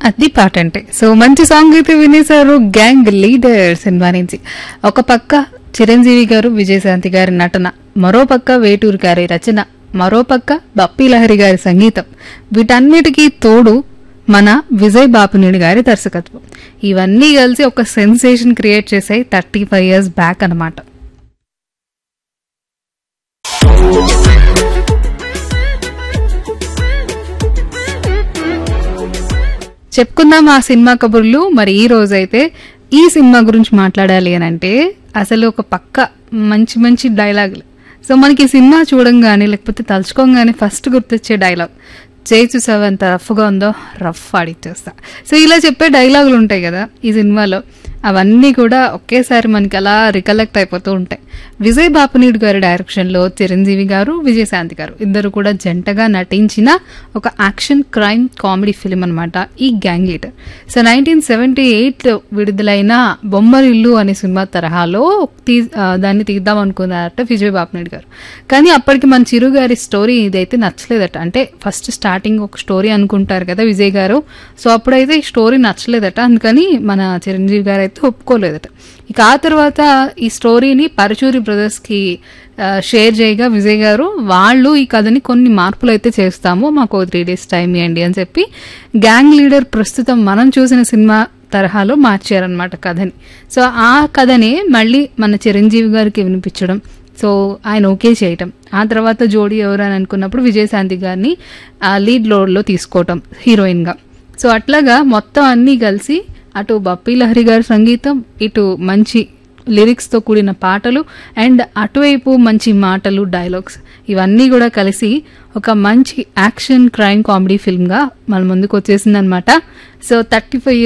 అది పాట అంటే సో మంచి సాంగ్ అయితే వినేశారు గ్యాంగ్ లీడర్ సినిమా నుంచి ఒక పక్క చిరంజీవి గారు విజయశాంతి గారి నటన మరో పక్క వేటూరు గారి రచన మరో పక్క బప్పీ లహరి గారి సంగీతం వీటన్నిటికీ తోడు మన విజయ్ బాపునేని గారి దర్శకత్వం ఇవన్నీ కలిసి ఒక సెన్సేషన్ క్రియేట్ చేసాయి థర్టీ ఫైవ్ ఇయర్స్ బ్యాక్ అన్నమాట చెప్పుకుందాం ఆ సినిమా కబుర్లు మరి ఈ రోజైతే ఈ సినిమా గురించి మాట్లాడాలి అని అంటే అసలు ఒక పక్క మంచి మంచి డైలాగులు సో మనకి ఈ సినిమా చూడంగానే లేకపోతే తలుచుకోగానే ఫస్ట్ గుర్తొచ్చే డైలాగ్ చేయి చూసావు ఎంత రఫ్గా ఉందో రఫ్ ఆడిచ్చేస్తా సో ఇలా చెప్పే డైలాగులు ఉంటాయి కదా ఈ సినిమాలో అవన్నీ కూడా ఒకేసారి మనకి అలా రికలెక్ట్ అయిపోతూ ఉంటాయి విజయ్ బాపునీడు గారి డైరెక్షన్లో చిరంజీవి గారు విజయశాంతి గారు ఇద్దరు కూడా జంటగా నటించిన ఒక యాక్షన్ క్రైమ్ కామెడీ ఫిలిం అనమాట ఈ gang leader so nineteen seventy ఎయిట్లో విడుదలైన బొమ్మరిల్లు అనే సినిమా తరహాలో తీ ఆ, దాన్ని తీద్దాం అనుకున్నారట విజయ్ బాపునీడు గారు కానీ అప్పటికి మన చిరు గారి స్టోరీ ఇదైతే నచ్చలేదట అంటే ఫస్ట్ స్టార్టింగ్ ఒక స్టోరీ అనుకుంటారు కదా విజయ్ గారు సో అప్పుడైతే ఈ స్టోరీ నచ్చలేదట అందుకని మన చిరంజీవి గారు అయితే ఒప్పుకోలేదట ఇక ఆ తర్వాత ఈ స్టోరీని పరచూరి బ్రదర్స్కి ఆ, షేర్ చేయగా విజయ్ గారు వాళ్ళు ఈ కథని కొన్ని మార్పులు అయితే చేస్తాము మాకు త్రీ డేస్ టైం ఇవ్వండి అని చెప్పి గ్యాంగ్ లీడర్ ప్రస్తుతం మనం చూసిన సినిమా తరహాలో మార్చారనమాట కథని సో ఆ కథనే మళ్ళీ మన చిరంజీవి గారికి వినిపించడం సో ఆయన ఓకే చేయటం ఆ తర్వాత జోడీ ఎవరు అని అనుకున్నప్పుడు విజయశాంతి గారిని ఆ లీడ్ రోల్లో తీసుకోవటం హీరోయిన్గా సో అట్లాగా మొత్తం అన్నీ కలిసి అటు బప్పీ లహరి గారి సంగీతం ఇటు మంచి లిరిక్స్తో కూడిన పాటలు అండ్ అటువైపు మంచి మాటలు డైలాగ్స్ ఇవన్నీ కూడా కలిసి ఒక మంచి యాక్షన్ క్రైమ్ కామెడీ ఫిల్మ్గా మన ముందుకు వచ్చేసిందనమాట సో థర్టీ ఫైవ్